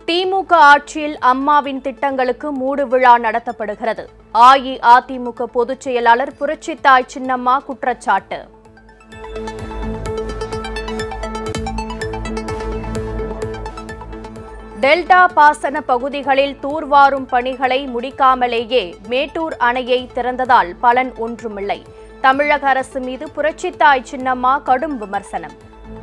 திமுக ஆட்சியில் அம்மாவின் திட்டங்களுக்கு மூடு விழா நடத்தப்படுகிறது அஇஅதிமுக பொதுச் செயலாளர் புரட்சித்தாய் சின்னம்மா குற்றச்சாட்டு டெல்டா பாசன பகுதிகளில் தூர்வாரும் பணிகளை முடிக்காமலேயே மேட்டூர் அணையை திறந்ததால் பலன் ஒன்றுமில்லை தமிழக அரசு மீது புரட்சித்தாய் சின்னம்மா கடும் விமர்சனம்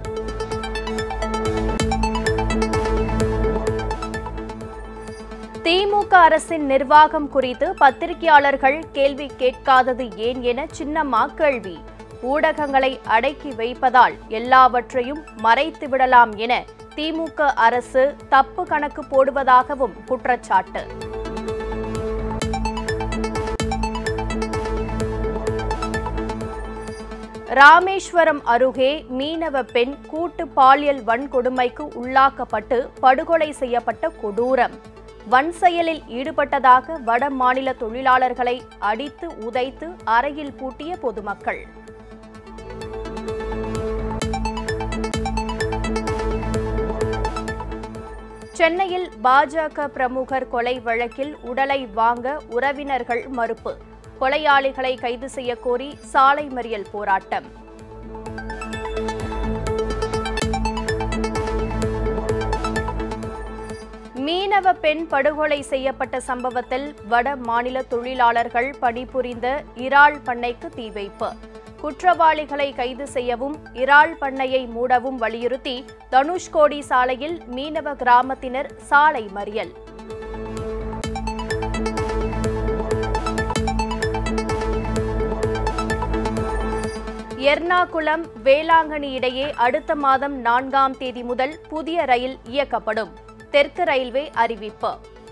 திமுக அரசின் நிர்வாகம் குறித்து பத்திரிகையாளர்கள் கேள்வி கேட்காதது ஏன் என சின்னம்மா கேள்வி ஊடகங்களை அடக்கி வைப்பதால் எல்லாவற்றையும் மறைத்து விடலாம் என திமுக அரசு தப்பு கணக்கு போடுவதாகவும் குற்றச்சாட்டு ராமேஸ்வரம் அருகே மீனவ பெண் கூட்டு பாலியல் வன்கொடுமைக்கு உள்ளாக்கப்பட்டு படுகொலை செய்யப்பட்ட கொடூரம் வன் செயலில் ஈடுபட்டதாக வட மாநில தொழிலாளர்களை அடித்து உதைத்து அறையில் பூட்டிய பொதுமக்கள் சென்னையில் பாஜக பிரமுகர் கொலை வழக்கில் உடலை வாங்க உறவினர்கள் மறுப்பு கொலையாளிகளை கைது செய்ய கோரி சாலை மறியல் போராட்டம் மீனவ பெண் படுகொலை செய்யப்பட்ட சம்பவத்தில் வட மாநில தொழிலாளர்கள் பணிபுரிந்த இறால் பண்ணைக்கு தீ வைப்பு குற்றவாளிகளை கைது செய்யவும் இறால் பண்ணையை மூடவும் வலியுறுத்தி தனுஷ்கோடி சாலையில் மீனவ கிராமத்தினர் சாலை மறியல் எர்ணாகுளம் வேளாங்கண்ணி இடையே அடுத்த மாதம் நான்காம் தேதி முதல் புதிய ரயில் இயக்கப்படும் தெற்கு ரயில்வே அறிவிப்பு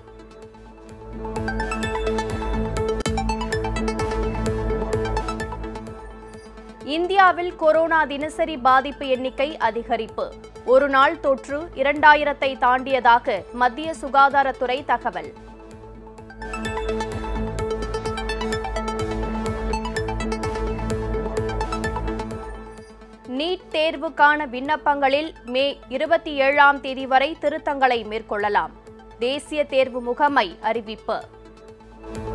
இந்தியாவில் கொரோனா தினசரி பாதிப்பு எண்ணிக்கை அதிகரிப்பு ஒரு நாள் தொற்று இரண்டாயிரத்தை தாண்டியதாக மத்திய சுகாதாரத்துறை தகவல் நீட் தேர்வுக்கான விண்ணப்பங்களில் மே இருபத்தி ஏழாம் தேதி வரை திருத்தங்களை மேற்கொள்ளலாம் தேசிய தேர்வு முகமை அறிவிப்பு